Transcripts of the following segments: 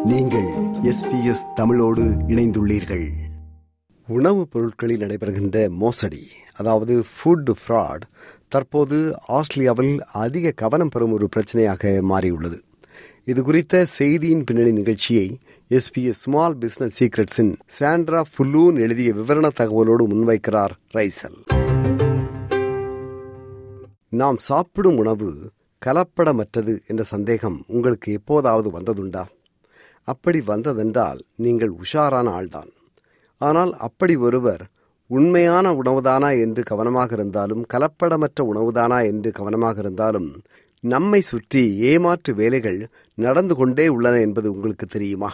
நீங்கள் எஸ்பிஎஸ் தமிழோடு இணைந்துள்ளீர்கள் உணவுப் பொருட்களில் நடைபெறுகின்ற மோசடி அதாவது ஃபுட் ஃப்ராட் தற்போது ஆஸ்திரேலியாவில் அதிக கவனம் பெறும் ஒரு பிரச்சனையாக மாறியுள்ளது இது குறித்த செய்தியின் பின்னணி நிகழ்ச்சியை எஸ்பிஎஸ் ஸ்மால் பிசினஸ் சீக்ரெட்ஸின் சாண்ட்ரா ஃபுல்லூன் எழுதிய விவரண தகவலோடு முன்வைக்கிறார் ரைசல் நாம் சாப்பிடும் உணவு கலப்படமற்றது என்ற சந்தேகம் உங்களுக்கு எப்போதாவது வந்ததுண்டா அப்படி வந்ததென்றால் நீங்கள் உஷாரான ஆள்தான் ஆனால் அப்படி ஒருவர் உண்மையான உணவுதானா என்று கவனமாக இருந்தாலும் கலப்படமற்ற உணவுதானா என்று கவனமாக இருந்தாலும் நம்மை சுற்றி ஏமாற்று வேலைகள் நடந்து கொண்டே உள்ளன என்பது உங்களுக்கு தெரியுமா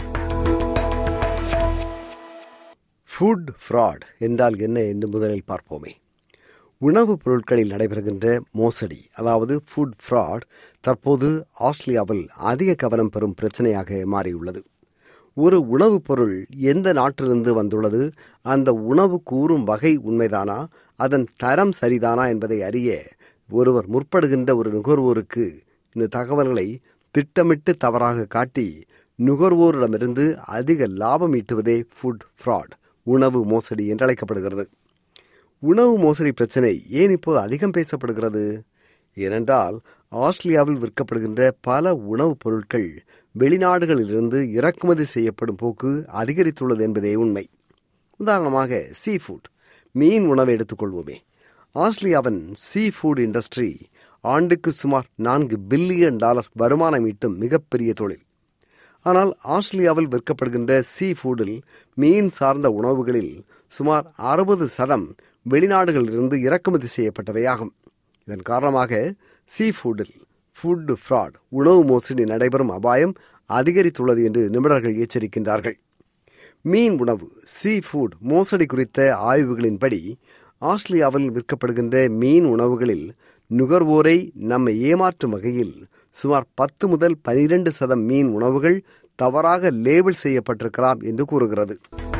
ஃபுட் ஃப்ராட் என்றால் என்ன என்று முதலில் பார்ப்போமே உணவுப் பொருட்களில் நடைபெறுகின்ற மோசடி அதாவது ஃபுட் ஃப்ராட் தற்போது ஆஸ்திரேலியாவில் அதிக கவனம் பெறும் பிரச்சனையாக மாறியுள்ளது ஒரு உணவுப் பொருள் எந்த நாட்டிலிருந்து வந்துள்ளது அந்த உணவு கூறும் வகை உண்மைதானா அதன் தரம் சரிதானா என்பதை அறிய ஒருவர் முற்படுகின்ற ஒரு நுகர்வோருக்கு இந்த தகவல்களை திட்டமிட்டு தவறாக காட்டி நுகர்வோரிடமிருந்து அதிக லாபம் ஈட்டுவதே ஃபுட் ஃப்ராட் உணவு மோசடி என்று அழைக்கப்படுகிறது உணவு மோசடி பிரச்சனை ஏன் இப்போது அதிகம் பேசப்படுகிறது ஏனென்றால் ஆஸ்திரேலியாவில் விற்கப்படுகின்ற பல உணவுப் பொருட்கள் வெளிநாடுகளிலிருந்து இறக்குமதி செய்யப்படும் போக்கு அதிகரித்துள்ளது என்பதே உண்மை உதாரணமாக சீ ஃபுட் மீன் உணவை எடுத்துக்கொள்வோமே ஆஸ்திரேலியாவின் சீ ஃபுட் இண்டஸ்ட்ரி ஆண்டுக்கு சுமார் நான்கு பில்லியன் டாலர் வருமானம் ஈட்டும் மிகப்பெரிய தொழில் ஆனால் ஆஸ்திரேலியாவில் விற்கப்படுகின்ற சீ ஃபுடில் மீன் சார்ந்த உணவுகளில் சுமார் அறுபது சதம் வெளிநாடுகளிலிருந்து இறக்குமதி செய்யப்பட்டவையாகும் இதன் காரணமாக சீ ஃபுடில் ஃபுட் ஃப்ராட் உணவு மோசடி நடைபெறும் அபாயம் அதிகரித்துள்ளது என்று நிபுணர்கள் எச்சரிக்கின்றார்கள் மீன் உணவு சீ ஃபுட் மோசடி குறித்த ஆய்வுகளின்படி ஆஸ்திரேலியாவில் விற்கப்படுகின்ற மீன் உணவுகளில் நுகர்வோரை நம்மை ஏமாற்றும் வகையில் சுமார் பத்து முதல் பனிரெண்டு சதம் மீன் உணவுகள் தவறாக லேபிள் செய்யப்பட்டிருக்கலாம் என்று கூறுகிறது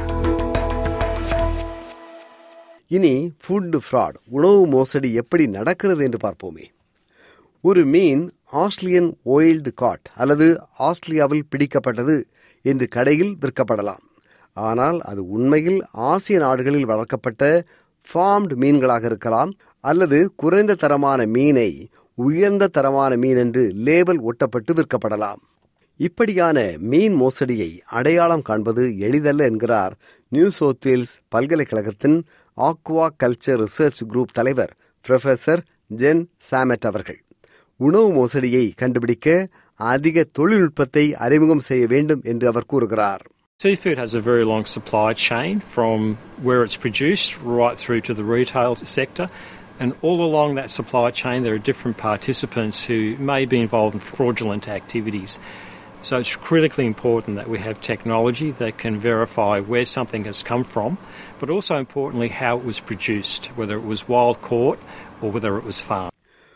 இனி ஃபுட் ஃப்ராட் உணவு மோசடி எப்படி நடக்கிறது என்று பார்ப்போமே ஒரு மீன் ஆஸ்திரேலியன் ஒயில்டு காட் அல்லது ஆஸ்திரேலியாவில் பிடிக்கப்பட்டது என்று கடையில் விற்கப்படலாம் ஆனால் அது உண்மையில் ஆசிய நாடுகளில் வளர்க்கப்பட்ட ஃபார்ம்டு மீன்களாக இருக்கலாம் அல்லது குறைந்த தரமான மீனை உயர்ந்த தரமான மீன் என்று லேபல் ஒட்டப்பட்டு விற்கப்படலாம் இப்படியான மீன் மோசடியை அடையாளம் காண்பது எளிதல்ல என்கிறார் நியூ சவுத் வேல்ஸ் பல்கலைக்கழகத்தின் ஆக்வா கல்ச்சர் ரிசர்ச் குரூப் தலைவர் புரொஃபசர் ஜென் சாமெட் அவர்கள் உணவு மோசடியை கண்டுபிடிக்க அதிக தொழில்நுட்பத்தை அறிமுகம் செய்ய வேண்டும் என்று அவர் கூறுகிறார் Seafood has a very long supply chain from where it's produced right through to the retail sector. And all along that supply chain, there are different participants who may be involved in fraudulent activities. So it's critically important that we have technology that can verify where something has come from, but also importantly, how it was produced, whether it was wild caught or whether it was farmed.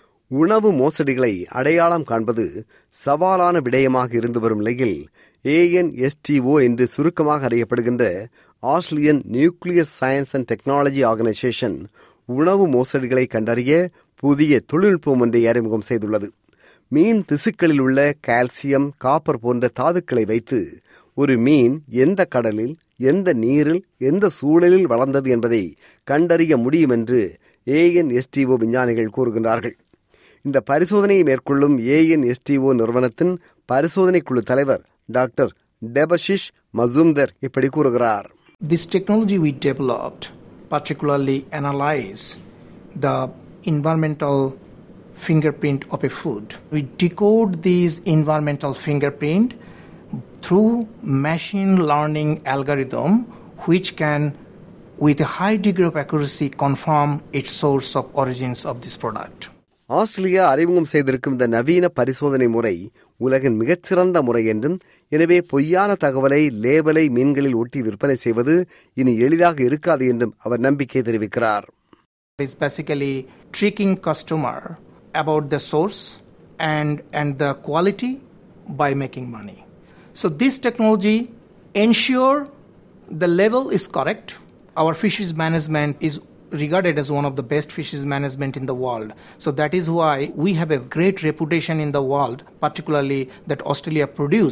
உணவு மோசடிகளை அடையாளம் காண்பது சவாலான விடயமாக இருந்து வரும் நிலையில் A N S T O என்று சுருக்கமாக அறியப்படுகின்ற Australian nuclear science and technology organisation உணவு மோசடிகளை கண்டறிய புதிய தொழில்நுட்பம் ஒன்றை அறிமுகம் செய்துள்ளது மீன் திசுக்களில் உள்ள கால்சியம் காப்பர் போன்ற தாதுக்களை வைத்து ஒரு மீன் எந்த கடலில் எந்த நீரில் எந்த சூழலில் வளர்ந்தது என்பதை கண்டறிய முடியும் என்று ஏஎன்எஸ்டிஓ விஞ்ஞானிகள் கூறுகின்றார்கள் இந்த பரிசோதனையை மேற்கொள்ளும் ஏஎன்எஸ்டிஓ நிறுவனத்தின் பரிசோதனை குழு தலைவர் டாக்டர் டெபஷிஷ் மசூம்தர் இப்படி கூறுகிறார் This technology we developed particularly analyze the environmental fingerprint of a food. We decode these environmental fingerprint through machine learning algorithm which can with a high degree of accuracy confirm its source of origins of this product. Australia அறிமுகம் செய்திருக்கும் இந்த நவீன பரிசோதனை முறை உலகின் மிகச்சிறந்த முறை என்றும் எனவே பொய்யான தகவலை லேபலை மீன்களில் ஒட்டி விற்பனை செய்வது இனி எளிதாக இருக்காது என்றும் அவர் நம்பிக்கை தெரிவிக்கிறார் It's basically tricking customer about the source and and the quality by making money. So this technology ensure the level is correct. Our fisheries management is regarded as one of the best fisheries management in the world. So that is why we have a great reputation in the world, particularly that Australia produce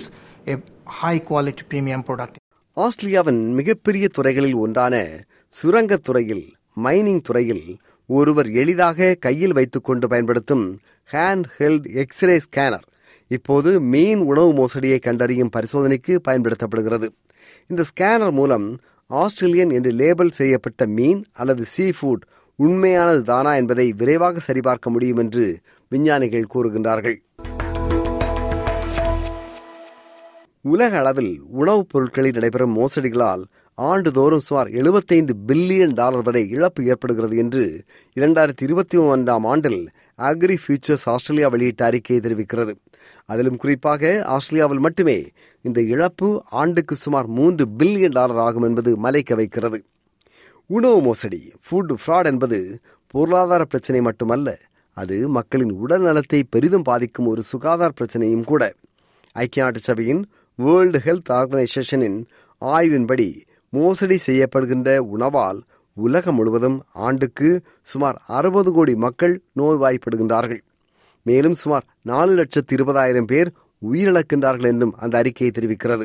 a high quality premium product. ஆஸ்திரேலியாவின் மிகப்பெரிய துறைகளில் ஒன்றான சுரங்கத் துறையில் mining துறையில் ஒருவர் எளிதாக கையில் வைத்துக்கொண்டு பயன்படுத்தும் ஹேண்ட் ஹெல்ட் எக்ஸ்ரே ஸ்கேனர் இப்போது மீன் உணவு மோசடியை கண்டறியும் பரிசோதனைக்கு பயன்படுத்தப்படுகிறது இந்த ஸ்கேனர் மூலம் ஆஸ்திரேலியன் என்று லேபிள் செய்யப்பட்ட மீன் அல்லது சீ ஃபுட் உண்மையானது தானா என்பதை விரைவாக சரிபார்க்க முடியும் என்று விஞ்ஞானிகள் கூறுகின்றார்கள் உலக அளவில் உணவுப் பொருட்களில் நடைபெறும் மோசடிகளால் ஆண்டுதோறும் சுமார் 75 பில்லியன் டாலர் வரை இழப்பு ஏற்படுகிறது என்று இரண்டாயிரத்தி இருபத்தி ஒன்றாம் ஆண்டில் அக்ரி ஃபியூச்சர்ஸ் ஆஸ்திரேலியா வெளியிட்ட அறிக்கை தெரிவிக்கிறது அதிலும் குறிப்பாக ஆஸ்திரேலியாவில் மட்டுமே இந்த இழப்பு ஆண்டுக்கு சுமார் மூன்று பில்லியன் டாலர் ஆகும் என்பது மலைக்க வைக்கிறது உணவு மோசடி ஃபுட் ஃப்ராட் என்பது பொருளாதார பிரச்சனை மட்டுமல்ல அது மக்களின் உடல் நலத்தை பெரிதும் பாதிக்கும் ஒரு சுகாதார பிரச்சனையும் கூட ஐக்கிய நாட்டு சபையின் வேர்ல்டு ஹெல்த் ஆர்கனைசேஷனின் ஆய்வின்படி மோசடி செய்யப்படுகின்ற உணவால் உலகம் முழுவதும் ஆண்டுக்கு சுமார் அறுபது கோடி மக்கள் நோய்வாய்ப்படுகின்றார்கள் மேலும் சுமார் நாலு லட்சத்து இருபதாயிரம் பேர் உயிரிழக்கின்றார்கள் என்றும் அந்த அறிக்கை தெரிவிக்கிறது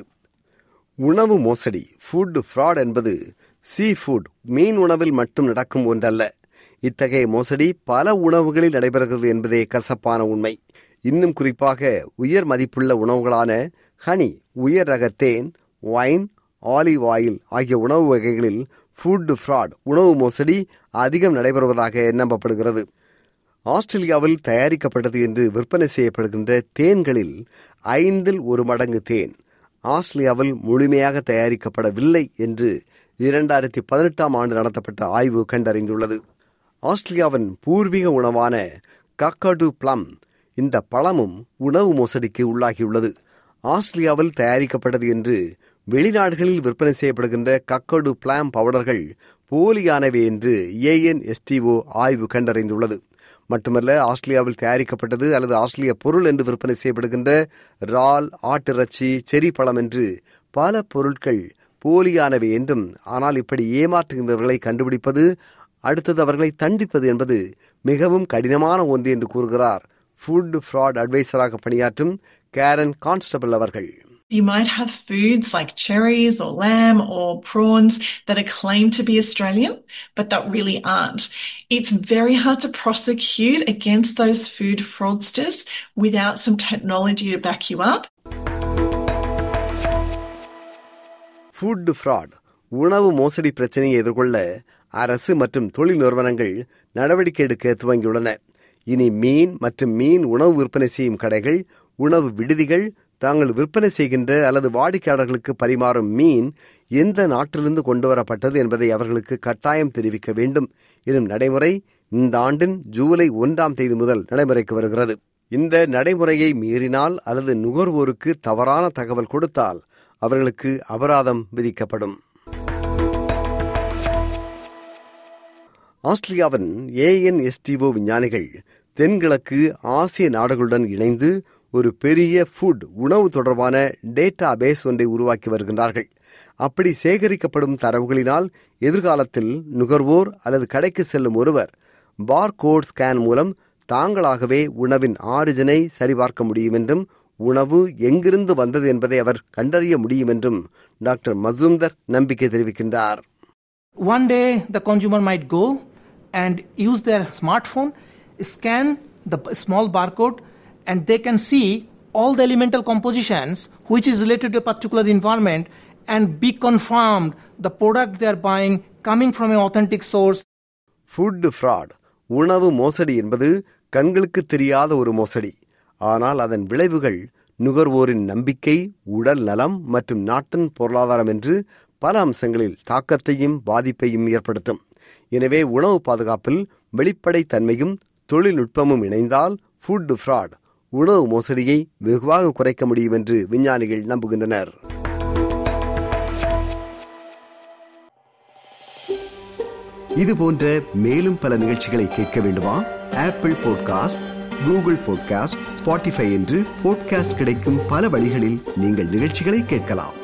உணவு மோசடி ஃபுட் ஃப்ராட் என்பது சீ ஃபுட் மீன் உணவில் மட்டும் நடக்கும் ஒன்றல்ல இத்தகைய மோசடி பல உணவுகளில் நடைபெறுகிறது என்பதே கசப்பான உண்மை இன்னும் குறிப்பாக உயர் மதிப்புள்ள உணவுகளான ஹனி உயர் ரக தேன் ஒயின் ஆலிவ் ஆயில் ஆகிய உணவு வகைகளில் ஃபுட் ஃப்ராட் உணவு மோசடி அதிகம் நடைபெறுவதாக நம்பப்படுகிறது ஆஸ்திரேலியாவில் தயாரிக்கப்பட்டது என்று விற்பனை செய்யப்படுகின்ற தேன்களில் ஐந்தில் ஒரு மடங்கு தேன் ஆஸ்திரேலியாவில் முழுமையாக தயாரிக்கப்படவில்லை என்று இரண்டாயிரத்தி பதினெட்டாம் ஆண்டு நடத்தப்பட்ட ஆய்வு கண்டறிந்துள்ளது ஆஸ்திரேலியாவின் பூர்வீக உணவான கக்கடு பிளம் இந்த பழமும் உணவு மோசடிக்கு உள்ளாகியுள்ளது ஆஸ்திரேலியாவில் தயாரிக்கப்பட்டது என்று வெளிநாடுகளில் விற்பனை செய்யப்படுகின்ற கக்கடு பிளாம் பவுடர்கள் போலியானவை என்று ஏஎன்எஸ்டிஓ ஆய்வு கண்டறிந்துள்ளது மட்டுமல்ல ஆஸ்திரேலியாவில் தயாரிக்கப்பட்டது அல்லது ஆஸ்திரேலிய பொருள் என்று விற்பனை செய்யப்படுகின்ற ரால் ஆட்டிறைச்சி செரி பழம் என்று பல பொருட்கள் போலியானவை என்றும் ஆனால் இப்படி ஏமாற்றுகின்றவர்களை கண்டுபிடிப்பது அடுத்தது அவர்களை தண்டிப்பது என்பது மிகவும் கடினமான ஒன்று என்று கூறுகிறார் ஃபுட் ஃப்ராட் அட்வைசராக பணியாற்றும் கேரன் கான்ஸ்டபிள் அவர்கள் You might have foods like cherries or lamb or prawns that are claimed to be Australian, but that really aren't. It's very hard to prosecute against those food fraudsters without some technology to back you up. Food fraud உணவு மோசடி பிரச்சனையை எதிர்கொள்ள அரசு மற்றும் தொழில் நிறுவனங்கள் நடவடிக்கை எடுக்க துவங்கியுள்ளன இனி மீன் மற்றும் மீன் உணவு விற்பனை செய்யும் கடைகள் உணவு விடுதிகள் தாங்கள் விற்பனை செய்கின்ற அல்லது வாடிக்கையாளர்களுக்கு பரிமாறும் மீன் எந்த நாட்டிலிருந்து கொண்டு வரப்பட்டது என்பதை அவர்களுக்கு கட்டாயம் தெரிவிக்க வேண்டும் எனும் நடைமுறை இந்த ஆண்டின் ஜூலை ஒன்றாம் தேதி முதல் நடைமுறைக்கு வருகிறது இந்த நடைமுறையை மீறினால் அல்லது நுகர்வோருக்கு தவறான தகவல் கொடுத்தால் அவர்களுக்கு அபராதம் விதிக்கப்படும் ஆஸ்திரேலியாவின் ஏஎன்எஸ்டிஓ விஞ்ஞானிகள் தென்கிழக்கு ஆசிய நாடுகளுடன் இணைந்து ஒரு பெரிய ஃபுட் உணவு தொடர்பான டேட்டா பேஸ் ஒன்றை உருவாக்கி வருகின்றார்கள் அப்படி சேகரிக்கப்படும் தரவுகளினால் எதிர்காலத்தில் நுகர்வோர் அல்லது கடைக்கு செல்லும் ஒருவர் பார்கோட் ஸ்கேன் மூலம் தாங்களாகவே உணவின் ஆரிஜினை சரிபார்க்க முடியும் என்றும் உணவு எங்கிருந்து வந்தது என்பதை அவர் கண்டறிய முடியும் என்றும் டாக்டர் மசூம்தர் நம்பிக்கை தெரிவிக்கின்றார் One day, the consumer might go and use their smartphone, scan the b- small barcode, and they can see all the elemental compositions which is related to a particular environment and be confirmed the product they are buying coming from an authentic source food fraud உணவு மோசடி என்பது கண்களுக்கு தெரியாத ஒரு மோசடி ஆனால் அதன் விளைவுகள் நுகர்வோரின் நம்பிக்கை உடல் நலம் மற்றும் நாட்டின் பொருளாதாரம் என்று பல அம்சங்களில் தாக்கத்தையும் பாதிப்பையும் ஏற்படுத்தும் எனவே உணவு பாதுகாப்பில் வெளிப்படைத்தன்மையும் தொழில்நுட்பமும் இணைந்தால் ஃபுட் ஃப்ராட் உணவு மோசடியை வெகுவாக குறைக்க முடியும் என்று விஞ்ஞானிகள் நம்புகின்றனர் இது போன்ற மேலும் பல நிகழ்ச்சிகளை கேட்க வேண்டுமா Apple podcast Google podcast Spotify என்று பாட்காஸ்ட் கிடைக்கும் பல வழிகளில் நீங்கள் நிகழ்ச்சிகளை கேட்கலாம்